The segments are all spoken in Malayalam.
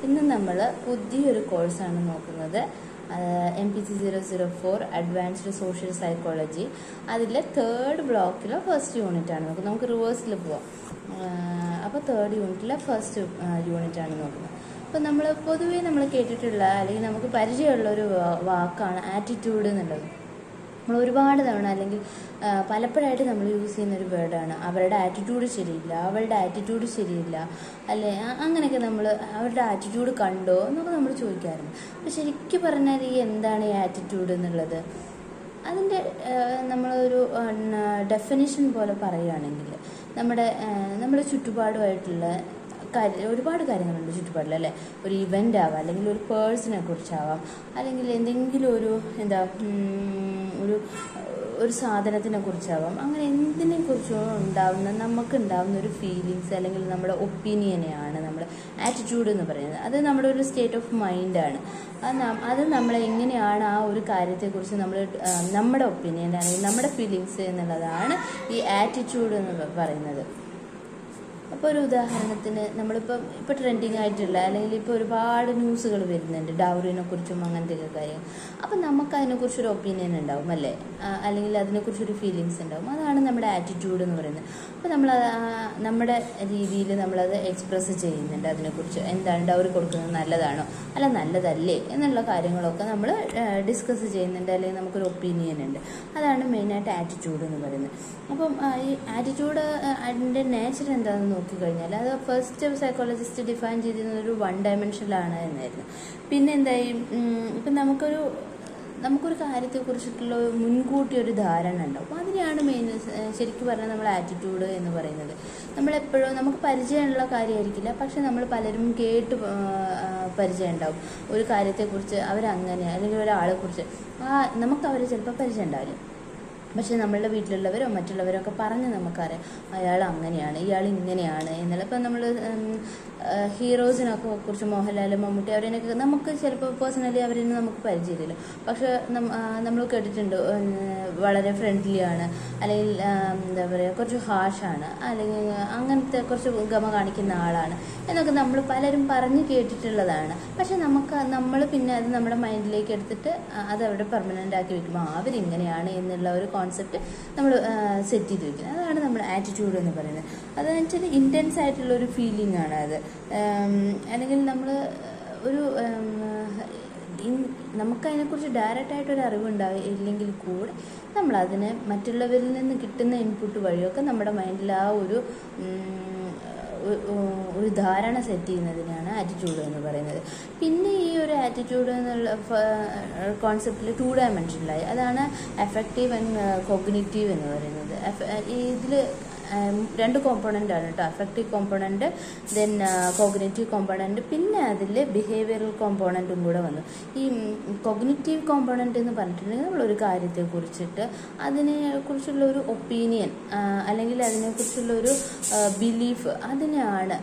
ഇന്ന് നമ്മൾ പുതിയൊരു കോഴ്സാണ് നോക്കുന്നത് M P C zero zero four advanced social psychology അതിലെ തേർഡ് ബ്ലോക്കിലെ ഫസ്റ്റ് യൂണിറ്റ് ആണ് നോക്കുന്നത് നമുക്ക് റിവേഴ്സിൽ പോവാം അപ്പോൾ തേർഡ് യൂണിറ്റിലെ ഫസ്റ്റ് യൂണിറ്റ് ആണ് നോക്കുന്നത് അപ്പോൾ നമ്മൾ പൊതുവേ നമ്മൾ കേട്ടിട്ടുള്ള അല്ലെങ്കിൽ നമുക്ക് പരിചയമുള്ള ഒരു വാ- വാക്കാണ് ആറ്റിറ്റ്യൂഡ് എന്നുള്ളത് നമ്മൾ ഒരുപാട് തവണ അല്ലെങ്കിൽ ആ, പലപ്പോഴായിട്ട് നമ്മൾ യൂസ് ചെയ്യുന്ന ഒരു വേർഡാണ് അവരുടെ ആറ്റിറ്റ്യൂഡ് ശരിയില്ല അവളുടെ ആറ്റിറ്റ്യൂഡ് ശരിയില്ല അല്ലെ അ- അങ്ങനെയൊക്കെ നമ്മൾ അവരുടെ ആറ്റിറ്റ്യൂഡ് കണ്ടോ എന്നൊക്കെ നമ്മൾ ചോദിക്കാറുണ്ട് അപ്പോൾ ശരിക്കും പറഞ്ഞാൽ ഈ എന്താണ് ഈ ആറ്റിറ്റ്യൂഡ് എന്നുള്ളത് അതിൻ്റെ നമ്മളൊരു ഡെഫിനിഷൻ പോലെ പറയുകയാണെങ്കിൽ നമ്മുടെ ആ, നമ്മുടെ ചുറ്റുപാടുമായിട്ടുള്ള കാര്യം ഒരുപാട് കാര്യങ്ങളുണ്ട് ചുറ്റുപാടിൽ അല്ലേ ഒരു ഇവൻ്റ് ആവാം അല്ലെങ്കിൽ ഒരു പേഴ്സണെ കുറിച്ചാവാം അല്ലെങ്കിൽ എന്തെങ്കിലും ഒരു എന്താ ഉം, ഒരു ഒരു സാധനത്തിനെ കുറിച്ചാവാം അങ്ങനെ എന്തിനെ കുറിച്ചോ ഉണ്ടാവുന്ന നമുക്ക് ഉണ്ടാവുന്ന ഒരു ഫീലിങ്സ് അല്ലെങ്കിൽ നമ്മുടെ ഒപ്പീനിയനെയാണ് നമ്മൾ ആറ്റിറ്റ്യൂഡ് എന്ന് പറയുന്നത് അത് നമ്മുടെ ഒരു സ്റ്റേറ്റ് ഓഫ് മൈൻഡാണ് അത് നം- അത് നമ്മളെ എങ്ങനെയാണ് ആ ഒരു കാര്യത്തെക്കുറിച്ച് നമ്മൾ ആ, നമ്മുടെ ഒപ്പീനിയൻ അല്ലെങ്കിൽ നമ്മുടെ ഫീലിങ്സ് എന്നുള്ളതാണ് ഈ ആറ്റിറ്റ്യൂഡ് എന്ന് പറയുന്നത് അപ്പോൾ ഒരു ഉദാഹരണത്തിന് നമ്മളിപ്പോൾ ഇപ്പോൾ ട്രെൻഡിങ് ആയിട്ടുള്ള അല്ലെങ്കിൽ ഇപ്പോൾ ഒരുപാട് ന്യൂസുകൾ വരുന്നുണ്ട് ഡൗറിനെ കുറിച്ചും അങ്ങനത്തെയൊക്കെ കാര്യം അപ്പം നമുക്ക് അതിനെക്കുറിച്ചൊരു ഒപ്പീനിയൻ ഉണ്ടാവും അല്ലേ ആ, അല്ലെങ്കിൽ അതിനെക്കുറിച്ചൊരു ഫീലിങ്സ് ഉണ്ടാവും അതാണ് നമ്മുടെ ആറ്റിറ്റ്യൂഡ് എന്ന് പറയുന്നത് അപ്പോൾ നമ്മൾ നമ്മുടെ രീതിയിൽ നമ്മളത് എക്സ്പ്രസ് ചെയ്യുന്നുണ്ട് അതിനെക്കുറിച്ച് എന്താണ് ഡൗറി കൊടുക്കുന്നത് നല്ലതാണോ അല്ല നല്ലതല്ലേ എന്നുള്ള കാര്യങ്ങളൊക്കെ നമ്മൾ ഡിസ്കസ് ചെയ്യുന്നുണ്ട് അല്ലെങ്കിൽ നമുക്കൊരു ഒപ്പീനിയൻ ഉണ്ട് അതാണ് മെയിനായിട്ട് ആറ്റിറ്റ്യൂഡ് എന്ന് പറയുന്നത് അപ്പം ആ, ഈ ആറ്റിറ്റ്യൂഡ് അതിൻ്റെ നേച്ചർ എന്താണെന്ന് നോക്കിക്കഴിഞ്ഞാൽ അത് ഫസ്റ്റ് സൈക്കോളജിസ്റ്റ് ഡിഫൈൻ ചെയ്തിരുന്നത് ഒരു വൺ ഡയമെൻഷനിലാണ് എന്നായിരുന്നു പിന്നെ എന്തായി ഉം, ഇപ്പം നമുക്കൊരു നമുക്കൊരു കാര്യത്തെക്കുറിച്ചിട്ടുള്ള ഒരു മുൻകൂട്ടി ഒരു ധാരണ ഉണ്ടാവും അപ്പോൾ അതിനെയാണ് മെയിൻ ശരിക്കും പറഞ്ഞാൽ നമ്മൾ ആറ്റിറ്റ്യൂഡ് എന്ന് പറയുന്നത് നമ്മളെപ്പോഴും നമുക്ക് പരിചയമുള്ള കാര്യമായിരിക്കില്ല പക്ഷെ നമ്മൾ പലരും കേട്ട് ആ, ആ, പരിചയം ഉണ്ടാവും ഒരു കാര്യത്തെക്കുറിച്ച് അവരങ്ങനെ അല്ലെങ്കിൽ ഒരാളെ കുറിച്ച് ആ നമുക്ക് അവരെ ചിലപ്പോൾ പരിചയം ഉണ്ടാവില്ല പക്ഷെ നമ്മളുടെ വീട്ടിലുള്ളവരോ മറ്റുള്ളവരോ ഒക്കെ പറഞ്ഞ് നമുക്കറിയാം അയാൾ അങ്ങനെയാണ് ഇയാൾ ഇങ്ങനെയാണ് എന്നുള്ള ഇപ്പം നമ്മൾ ഹീറോസിനൊക്കെ കുറിച്ച് മോഹൻലാൽ മമ്മൂട്ടി അവരെയൊക്കെ നമുക്ക് ചിലപ്പോൾ പേഴ്സണലി അവരൊന്നും നമുക്ക് പരിചയമില്ല പക്ഷെ നമ്മൾ കേട്ടിട്ടുണ്ട് ഉം, വളരെ ഫ്രണ്ട്ലി ആണ് അല്ലെങ്കിൽ ആ, എന്താ പറയുക കുറച്ച് ഹാഷാണ് അല്ലെങ്കിൽ അങ്ങനത്തെ കുറച്ച് ഗമ കാണിക്കുന്ന ആളാണ് എന്നൊക്കെ നമ്മൾ പലരും പറഞ്ഞു കേട്ടിട്ടുള്ളതാണ് പക്ഷെ നമുക്ക് നമ്മൾ പിന്നെ അത് നമ്മുടെ മൈൻഡിലേക്ക് എടുത്തിട്ട് ആ, അത് അവിടെ പെർമനൻ്റ് ആക്കി വെക്കുമ്പോൾ ആ, അവരിങ്ങനെയാണ് എന്നുള്ള ഒരു കോൺസെപ്റ്റ് നമ്മൾ സെറ്റ് ചെയ്ത് വെക്കുന്നത് അതാണ് നമ്മുടെ ആറ്റിറ്റ്യൂഡ് എന്ന് പറയുന്നത് അതെന്ന് വെച്ചാൽ ഇൻറ്റൻസ് ആയിട്ടുള്ള ഒരു ഫീലിംഗ് ആണ് അത് ഉം, അല്ലെങ്കിൽ നമ്മൾ ഒരു ഉം, ഇൻ- നമുക്കതിനെക്കുറിച്ച് ഡയറക്റ്റ് ആയിട്ടൊരു അറിവുണ്ടാവും ഇല്ലെങ്കിൽ കൂടെ നമ്മൾ അതിനെ മറ്റുള്ളവരിൽ നിന്ന് കിട്ടുന്ന ഇൻപുട്ട് വഴിയൊക്കെ നമ്മുടെ മൈൻഡിൽ ആ ഒരു ഉം, ഒ- ഒ- ഒരു ധാരണ സെറ്റ് ചെയ്യുന്നതിനാണ് ആറ്റിറ്റ്യൂഡ് എന്ന് പറയുന്നത് പിന്നെ ഈ ഒരു ആറ്റിറ്റ്യൂഡ് എന്നുള്ള കോൺസെപ്റ്റിൽ ടു ഡയമെൻഷനിലായി അതാണ് എഫക്റ്റീവ് ആൻഡ് കോഗ്നിറ്റീവ് എന്ന് പറയുന്നത് ഇതിൽ രണ്ട് കോമ്പോണൻ്റ് ആണ് കേട്ടോ affective component then cognitive component പിന്നെ അതിൽ ബിഹേവിയറൽ കോമ്പോണൻറ്റും കൂടെ വന്നു ഈ കോഗ്നേറ്റീവ് കോമ്പോണൻ്റ് എന്ന് പറഞ്ഞിട്ടുണ്ടെങ്കിൽ നമ്മളൊരു കാര്യത്തെ കുറിച്ചിട്ട് അതിനെ കുറിച്ചുള്ള ഒരു ഒപ്പീനിയൻ അല്ലെങ്കിൽ അതിനെക്കുറിച്ചുള്ള ഒരു ബിലീഫ് അതിനെയാണ്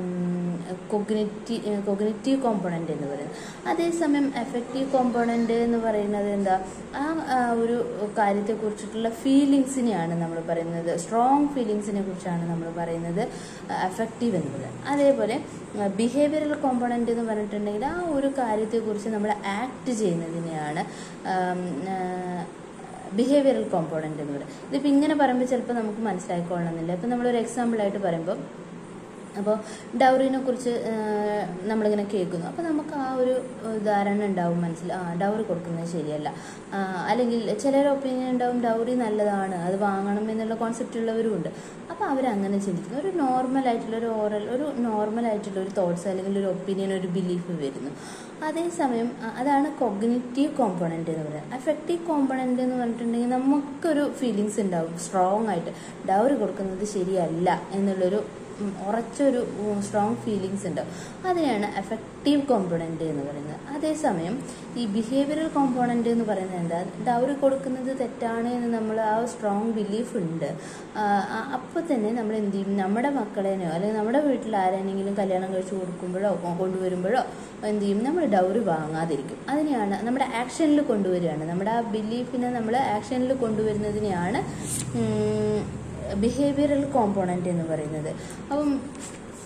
കൊഗ്നറ്റീവ് കൊഗ്നറ്റീവ് കോമ്പോണൻ്റ് എന്ന് പറയുന്നത് അതേസമയം എഫക്റ്റീവ് കോമ്പോണൻ്റ് എന്ന് പറയുന്നത് എന്താ ആ ആ, ഒരു കാര്യത്തെക്കുറിച്ചിട്ടുള്ള ഫീലിങ്സിനെയാണ് നമ്മൾ പറയുന്നത് സ്ട്രോങ് ഫീലിങ്സിനെ കുറിച്ചാണ് നമ്മൾ പറയുന്നത് എഫക്റ്റീവ് എന്ന് പറയുന്നത് അതേപോലെ ബിഹേവിയറൽ കോമ്പോണൻ്റ് എന്ന് പറഞ്ഞിട്ടുണ്ടെങ്കിൽ ആ ഒരു കാര്യത്തെക്കുറിച്ച് നമ്മൾ ആക്ട് ചെയ്യുന്നതിനെയാണ് ആം, ആ, ബിഹേവിയറൽ കോമ്പോണൻ്റ് എന്ന് പറയുന്നത് ഇതിപ്പോൾ ഇങ്ങനെ പറയുമ്പോൾ ചിലപ്പോൾ നമുക്ക് മനസ്സിലായിക്കൊള്ളണമെന്നില്ല ഇപ്പം നമ്മളൊരു എക്സാമ്പിളായിട്ട് പറയുമ്പോൾ അപ്പോൾ ഡൗറിനെ കുറിച്ച് നമ്മളിങ്ങനെ കേൾക്കുന്നു അപ്പോൾ നമുക്ക് ആ ഒരു ഏഹ്, ധാരണ ഉണ്ടാവും മനസ്സിൽ ആ ഡൗറി കൊടുക്കുന്നത് ശരിയല്ല ആ, അല്ലെങ്കിൽ ചിലരുടെ ഒപ്പീനിയൻ ഉണ്ടാവും ഡൗറി നല്ലതാണ് അത് വാങ്ങണം എന്നുള്ള കോൺസെപ്റ്റ് ഉള്ളവരും ഉണ്ട് അപ്പോൾ അവരങ്ങനെ ചിന്തിക്കുന്നു ഒരു നോർമൽ ആയിട്ടുള്ള ഒരു ഓറൽ ഒരു നോർമൽ ആയിട്ടുള്ള ഒരു തോട്ട്സ് അല്ലെങ്കിൽ ഒരു ഒപ്പീനിയൻ ഒരു ബിലീഫ് വരുന്നു അതേസമയം അ- അതാണ് കൊഗ്നിറ്റീവ് കോമ്പോണൻ്റ് എന്ന് പറയുന്നത് അഫക്റ്റീവ് കോമ്പോണൻ്റ് എന്ന് പറഞ്ഞിട്ടുണ്ടെങ്കിൽ നമുക്കൊരു ഫീലിങ്സ് ഉണ്ടാവും സ്ട്രോങ് ആയിട്ട് ഡൗറി കൊടുക്കുന്നത് ശരിയല്ല എന്നുള്ളൊരു ഉം, ഉറച്ചൊരു സ്ട്രോങ് ഫീലിങ്സ് ഉണ്ടാവും അതിനെയാണ് എഫക്റ്റീവ് കോമ്പോണൻ്റ് എന്ന് പറയുന്നത് അതേസമയം ഈ ബിഹേവിയറൽ കോമ്പോണൻ്റ് എന്ന് പറയുന്നത് എന്താ ഡൗറി കൊടുക്കുന്നത് തെറ്റാണ് എന്ന് നമ്മൾ ആ സ്ട്രോങ് ബിലീഫ് ഉണ്ട് അപ്പോൾ തന്നെ നമ്മൾ എന്ത് ചെയ്യും നമ്മുടെ മക്കളേനോ അല്ലെങ്കിൽ നമ്മുടെ വീട്ടിൽ ആരെങ്കിലും കല്യാണം കഴിച്ച് കൊടുക്കുമ്പോഴോ കൊ- കൊണ്ടുവരുമ്പോഴോ എന്ത് ചെയ്യും നമ്മൾ ഡൗറി വാങ്ങാതിരിക്കും അതിനെയാണ് നമ്മുടെ ആക്ഷനിൽ കൊണ്ടുവരികയാണ് നമ്മുടെ ആ ബിലീഫിനെ നമ്മൾ ആക്ഷനിൽ കൊണ്ടുവരുന്നതിനെയാണ് ഉം, ബിഹേവിയറൽ കോമ്പോണൻ്റ് എന്ന് പറയുന്നത് അപ്പം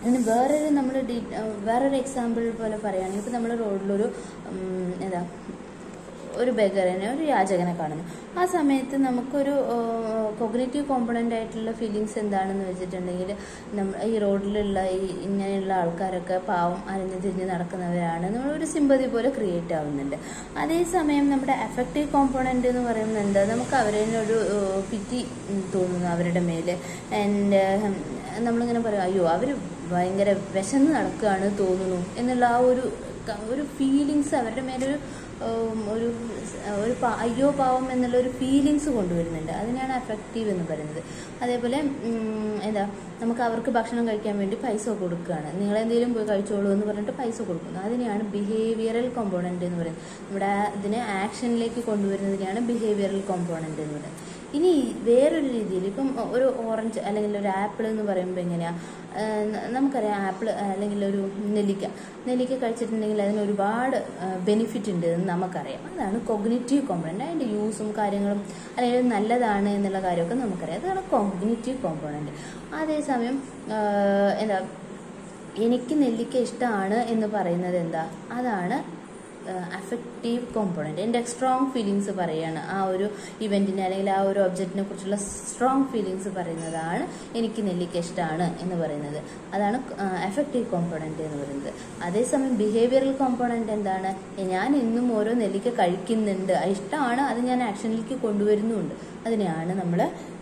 അതിന് വേറൊരു നമ്മൾ വേറൊരു എക്സാമ്പിൾ പോലെ പറയുകയാണെങ്കിൽ ഇപ്പോൾ നമ്മൾ റോഡിലൊരു ഉം, എന്താ ഒരു ബെഗറിനെ ഒരു യാചകനെ കാണുന്നു ആ സമയത്ത് നമുക്കൊരു കൊഗ്നേറ്റീവ് കോമ്പണൻ്റ് ആയിട്ടുള്ള ഫീലിങ്സ് എന്താണെന്ന് വെച്ചിട്ടുണ്ടെങ്കിൽ നമ്മൾ ഈ റോഡിലുള്ള ഈ ഇങ്ങനെയുള്ള ആൾക്കാരൊക്കെ പാവം അലഞ്ഞു തിരിഞ്ഞ് നടക്കുന്നവരാണ് നമ്മളൊരു സിമ്പതി പോലെ ക്രിയേറ്റ് ആവുന്നുണ്ട് അതേസമയം നമ്മുടെ എഫക്റ്റീവ് കോമ്പോണൻ്റ് എന്ന് പറയുന്നത് എന്താ നമുക്ക് അവരെ ഒരു പിറ്റി തോന്നുന്നു അവരുടെ മേല് ആൻഡ് നമ്മളിങ്ങനെ പറയും അയ്യോ അവർ ഭയങ്കര വിശന്ന് നടക്കുകയാണ് തോന്നുന്നു എന്നുള്ള ആ ഒരു ക- ഒരു ഫീലിങ്സ് അവരുടെ മേലൊരു ഉം, ഒരു സ്- ഒരു പാ- അയ്യോ പാവം എന്നുള്ള ഒരു ഫീലിങ്സ് കൊണ്ടുവരുന്നുണ്ട് അതിനാണ് അഫക്റ്റീവ് എന്ന് പറയുന്നത് അതേപോലെ ഉം, എന്താ നമുക്ക് അവർക്ക് ഭക്ഷണം കഴിക്കാൻ വേണ്ടി പൈസ കൊടുക്കുകയാണ് നിങ്ങൾ എന്തെങ്കിലും പോയി കഴിച്ചോളൂ എന്ന് പറഞ്ഞിട്ട് പൈസ കൊടുക്കുന്നു അതിനെയാണ് ബിഹേവിയറൽ കോമ്പോണൻ്റ് എന്ന് പറയുന്നത് നമ്മുടെ ആ ഇതിനെ ആക്ഷനിലേക്ക് കൊണ്ടുവരുന്നതിനെയാണ് ബിഹേവിയറൽ കോമ്പോണൻ്റ് എന്ന് പറയുന്നത് ഇനി വേറൊരു രീതിയിൽ ഇപ്പം ഒരു ഓറഞ്ച് അല്ലെങ്കിൽ ഒരു ആപ്പിൾ എന്ന് പറയുമ്പോൾ എങ്ങനെയാണ് നമുക്കറിയാം ആപ്പിൾ അല്ലെങ്കിൽ ഒരു നെല്ലിക്ക നെല്ലിക്ക കഴിച്ചിട്ടുണ്ടെങ്കിൽ അതിന് ഒരുപാട് ബെനിഫിറ്റ് ഉണ്ട് എന്ന് നമുക്കറിയാം അതാണ് കൊഗ്നിറ്റീവ് കോമ്പോണൻ്റ് അതിൻ്റെ യൂസും കാര്യങ്ങളും അല്ലെങ്കിൽ അത് നല്ലതാണ് എന്നുള്ള കാര്യമൊക്കെ നമുക്കറിയാം അതാണ് കോഗ്നിറ്റീവ് കോമ്പോണൻ്റ് അതേസമയം ആ, എന്താ എനിക്ക് നെല്ലിക്ക ഇഷ്ടമാണ് എന്ന് പറയുന്നത് എന്താ അതാണ് അഫക്റ്റീവ് കോമ്പോണൻറ്റ് എൻ്റെ സ്ട്രോങ് ഫീലിങ്സ് പറയുകയാണ് ആ ഒരു ഇവൻറ്റിനെ അല്ലെങ്കിൽ ആ ഒരു ഒബ്ജക്റ്റിനെ കുറിച്ചുള്ള സ്ട്രോങ് ഫീലിങ്സ് പറയുന്നതാണ് എനിക്ക് നെല്ലിക്ക ഇഷ്ടമാണ് എന്ന് പറയുന്നത് അതാണ് എഫക്റ്റീവ് കോമ്പോണൻറ്റ് എന്ന് പറയുന്നത് അതേസമയം ബിഹേവിയറൽ കോമ്പോണൻറ്റ് എന്താണ് ഞാൻ ഇന്നും ഓരോ നെല്ലിക്ക കഴിക്കുന്നുണ്ട് അത് ഇഷ്ടമാണ് അത് ഞാൻ ആക്ഷനിലേക്ക് കൊണ്ടുവരുന്നുമുണ്ട് അതിനെയാണ് നമ്മൾ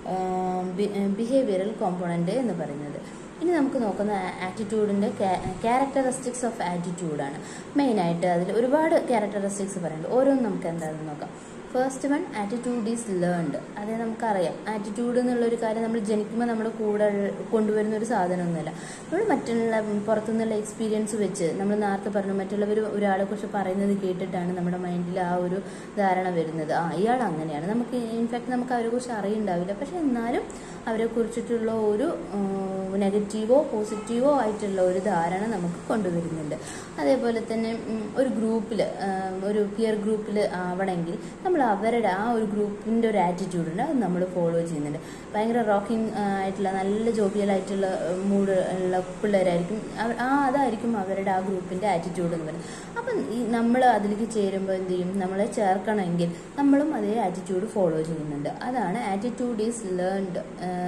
ബിഹേവിയറൽ കോമ്പോണൻറ്റ് എന്ന് പറയുന്നത് ഇനി നമുക്ക് നോക്കുന്ന ആറ്റിറ്റ്യൂഡിൻ്റെ ക്യാരക്ടറിസ്റ്റിക്സ് ഓഫ് ആറ്റിറ്റ്യൂഡാണ് മെയിനായിട്ട് അതിൽ ഒരുപാട് ക്യാരക്ടറിസ്റ്റിക്സ് പറയുന്നുണ്ട് ഓരോന്നും നമുക്ക് എന്താണെന്ന് നോക്കാം first one attitude is learned അതേ നമുക്കറിയാം ആറ്റിറ്റ്യൂഡ് എന്നുള്ളൊരു കാര്യം നമ്മൾ ജനിക്കുമ്പോൾ നമ്മുടെ കൂടെ ഉള്ള- കൊണ്ടുവരുന്ന ഒരു സാധനമൊന്നുമല്ല നമ്മൾ മറ്റുള്ള പുറത്തുനിന്നുള്ള എക്സ്പീരിയൻസ് വെച്ച് നമ്മൾ നേരത്തെ പറഞ്ഞു മറ്റുള്ളവർ ഒരാളെ കുറിച്ച് പറയുന്നത് കേട്ടിട്ടാണ് നമ്മുടെ മൈൻഡിൽ ആ ഒരു ധാരണ വരുന്നത് ആ ഇയാൾ അങ്ങനെയാണ് നമുക്ക് ഇൻഫാക്ട് നമുക്ക് അവരെ കുറിച്ച് അറിയുണ്ടാവില്ല പക്ഷെ എന്നാലും അവരെ കുറിച്ചിട്ടുള്ള ഒരു നെഗറ്റീവോ പോസിറ്റീവോ ആയിട്ടുള്ള ഒരു ധാരണ നമുക്ക് കൊണ്ടുവരുന്നുണ്ട് അതേപോലെ തന്നെ ഉം, ഒരു ഗ്രൂപ്പിൽ ഒരു പിയർ ഗ്രൂപ്പിൽ ആവണമെങ്കിൽ നമ്മൾ അവരുടെ ആ ഒരു ഗ്രൂപ്പിൻ്റെ ഒരു ആറ്റിറ്റ്യൂഡ് ഉണ്ട് അത് നമ്മൾ ഫോളോ ചെയ്യുന്നുണ്ട് ഭയങ്കര റോക്കിംഗ് ആയിട്ടുള്ള നല്ല ജോബിയലായിട്ടുള്ള മൂഡ് ഉള്ള പിള്ളേരായിരിക്കും അവ- ആ അതായിരിക്കും അവരുടെ ആ ഗ്രൂപ്പിൻ്റെ ആറ്റിറ്റ്യൂഡ് എന്ന് പറയുന്നത് അപ്പം ഈ നമ്മൾ അതിലേക്ക് ചേരുമ്പോൾ എന്ത് ചെയ്യും നമ്മളെ ചേർക്കണമെങ്കിൽ നമ്മളും അതേ ആറ്റിറ്റ്യൂഡ് ഫോളോ ചെയ്യുന്നുണ്ട് അതാണ് ആറ്റിറ്റ്യൂഡ് ഈസ് ലേൺഡ്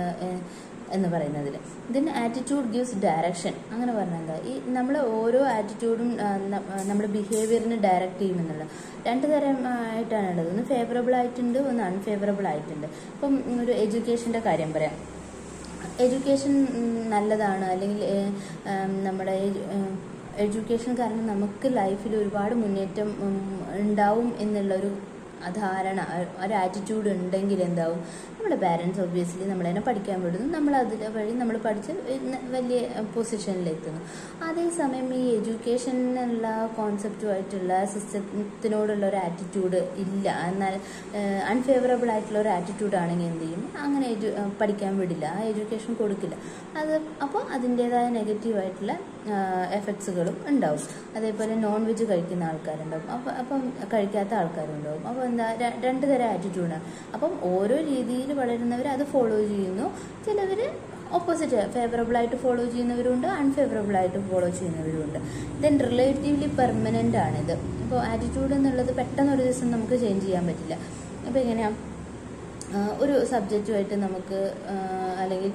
എന്ന് പറയുന്നതിൽ ഇതിന് ആറ്റിറ്റ്യൂഡ് ഗിവ്സ് ഡയറക്ഷൻ അങ്ങനെ പറഞ്ഞാൽ എന്താ ഈ നമ്മൾ ഓരോ ആറ്റിറ്റ്യൂഡും നമ്മുടെ ബിഹേവിയറിനെ ഡയറക്റ്റ് ചെയ്യുമെന്നുള്ള രണ്ട് തരം ആ, ആയിട്ടാണ് ഉള്ളത് ഒന്ന് ഫേവറബിൾ ആയിട്ടുണ്ട് ഒന്ന് അൺഫേവറബിൾ ആയിട്ടുണ്ട് ഇപ്പം ഒരു എഡ്യൂക്കേഷൻ്റെ കാര്യം പറയാം എഡ്യൂക്കേഷൻ നല്ലതാണ് അല്ലെങ്കിൽ ഏഹ്, ഉം, നമ്മുടെ എഡ്യൂക്കേഷൻ കാരണം നമുക്ക് ലൈഫിൽ ഒരുപാട് മുന്നേറ്റം ഉം, ഉണ്ടാവും എന്നുള്ളൊരു ധാരണ ഒരു ആറ്റിറ്റ്യൂഡ് ഉണ്ടെങ്കിൽ എന്താവും നമ്മുടെ പാരൻസ് ഒബ്വിയസ്ലി നമ്മളതിനെ പഠിക്കാൻ വിടുന്നു നമ്മൾ അതിൽ വഴി നമ്മൾ പഠിച്ച് ഇന്ന് വലിയ പൊസിഷനിലെത്തുന്നു അതേസമയം ഈ എഡ്യൂക്കേഷനുള്ള കോൺസെപ്റ്റുമായിട്ടുള്ള സിസ്റ്റത്തിനോടുള്ള ഒരു ആറ്റിറ്റ്യൂഡ് ഇല്ല എന്നാൽ അൺഫേവറബിൾ ആയിട്ടുള്ള ഒരു ആറ്റിറ്റ്യൂഡ് ആണെങ്കിൽ എന്ത് ചെയ്യും അങ്ങനെ edu- ഏഹ് പഠിക്കാൻ വിടില്ല ആ എഡ്യൂക്കേഷൻ കൊടുക്കില്ല അത് അപ്പോൾ അതിൻ്റേതായ നെഗറ്റീവായിട്ടുള്ള എഫക്ട്സുകളും ഉണ്ടാവും അതേപോലെ നോൺ വെജ് കഴിക്കുന്ന ആൾക്കാരുണ്ടാവും അപ്പം അപ്പം കഴിക്കാത്ത ആൾക്കാരുണ്ടാവും അപ്പോൾ എന്താ ര- രണ്ട് തരം ആറ്റിറ്റ്യൂഡാണ് അപ്പം ഓരോ രീതിയിൽ വളരുന്നവർ അത് ഫോളോ ചെയ്യുന്നു ചിലവർ ഓപ്പോസിറ്റ് ഫേവറബിൾ ആയിട്ട് ഫോളോ ചെയ്യുന്നവരുണ്ട് അൺഫേവറബിൾ ആയിട്ട് ഫോളോ ചെയ്യുന്നവരുണ്ട് ദെൻ റിലേറ്റീവ്ലി പെർമനൻ്റ് ആണിത് ഇപ്പോൾ ആറ്റിറ്റ്യൂഡ് എന്നുള്ളത് പെട്ടെന്ന് ഒരു ദിവസം നമുക്ക് ചേഞ്ച് ചെയ്യാൻ പറ്റില്ല അപ്പോൾ എങ്ങനെയാണ് ആഹ് ഒരു സബ്ജക്റ്റുമായിട്ട് നമുക്ക് ആഹ് അല്ലെങ്കിൽ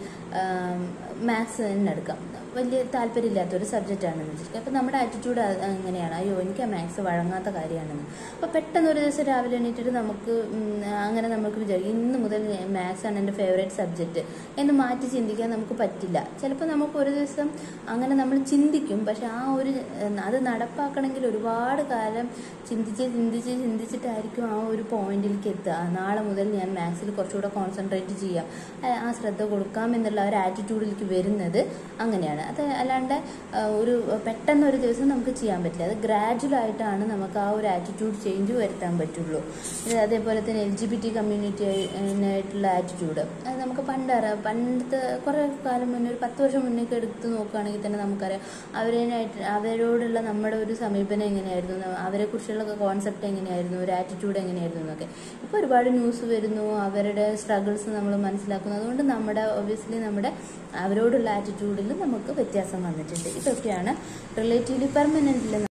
മാത്സ് തന്നെ എടുക്കാം വലിയ താല്പര്യമില്ലാത്ത ഒരു സബ്ജക്റ്റാണെന്ന് വെച്ചിരിക്കുക അപ്പോൾ നമ്മുടെ ആറ്റിറ്റ്യൂഡ് അങ്ങനെയാണ് അയ്യോ എനിക്ക് ആ മാത്സ് വഴങ്ങാത്ത കാര്യമാണെന്ന് അപ്പോൾ പെട്ടെന്ന് ഒരു ദിവസം രാവിലെ എണീറ്റിട്ട് നമുക്ക് ഉം, അങ്ങനെ നമുക്ക് വിചാരിക്കും ഇന്ന് മുതൽ മാത്സ് ആണ് എൻ്റെ ഫേവറേറ്റ് സബ്ജക്റ്റ് എന്ന് മാറ്റി ചിന്തിക്കാൻ നമുക്ക് പറ്റില്ല ചിലപ്പോൾ നമുക്ക് ഒരു ദിവസം അങ്ങനെ നമ്മൾ ചിന്തിക്കും പക്ഷെ ആ ഒരു ഉം, അത് നടപ്പാക്കണമെങ്കിൽ ഒരുപാട് കാലം ചിന്തിച്ച് ചിന്തിച്ച് ചിന്തിച്ചിട്ടായിരിക്കും ആ ഒരു പോയിന്റിലേക്ക് എത്തുക ആ, നാളെ മുതൽ ഞാൻ മാത്സിൽ കുറച്ചുകൂടെ കോൺസെൻട്രേറ്റ് ചെയ്യാം ആ, ആ ശ്രദ്ധ കൊടുക്കാം എന്നുള്ള ഒരു ആറ്റിറ്റ്യൂഡിലേക്ക് വരുന്നത് അങ്ങനെയാണ് അത് അല്ലാണ്ട് ആ, ഒരു പെട്ടെന്ന് ഒരു ദിവസം നമുക്ക് ചെയ്യാൻ പറ്റില്ല അത് ഗ്രാജുവൽ ആയിട്ടാണ് നമുക്ക് ആ ഒരു ആറ്റിറ്റ്യൂഡ് ചേഞ്ച് വരുത്താൻ പറ്റുള്ളൂ ഇത് അതേപോലെ തന്നെ L G B T community ആയിട്ടുള്ള ആറ്റിറ്റ്യൂഡ് അത് നമുക്ക് പണ്ടറിയാം പണ്ടത്തെ കുറേ കാലം മുന്നേ ഒരു പത്ത് വർഷം മുന്നേക്ക് എടുത്ത് നോക്കുകയാണെങ്കിൽ തന്നെ നമുക്കറിയാം അവരേനായിട്ട് അവരോടുള്ള നമ്മുടെ ഒരു സമീപനം എങ്ങനെയായിരുന്നു ന- അവരെക്കുറിച്ചുള്ള കോൺസെപ്റ്റ് എങ്ങനെയായിരുന്നു ഒരു ആറ്റിറ്റ്യൂഡ് എങ്ങനെയായിരുന്നു എന്നൊക്കെ ഇപ്പോൾ ഒരുപാട് ന്യൂസ് വരുന്നു അവരുടെ സ്ട്രഗിൾസ് നമ്മൾ മനസ്സിലാക്കുന്നു അതുകൊണ്ട് നമ്മുടെ ഒബ്വിയസ്ലി നമ്മുടെ അവരോടുള്ള ആറ്റിറ്റ്യൂഡിൽ നമുക്ക് നമുക്ക് വ്യത്യാസം വന്നിട്ടുണ്ട് ഇതൊക്കെയാണ് റിലേറ്റീവ്ലി പെർമനൻറ്റിൽ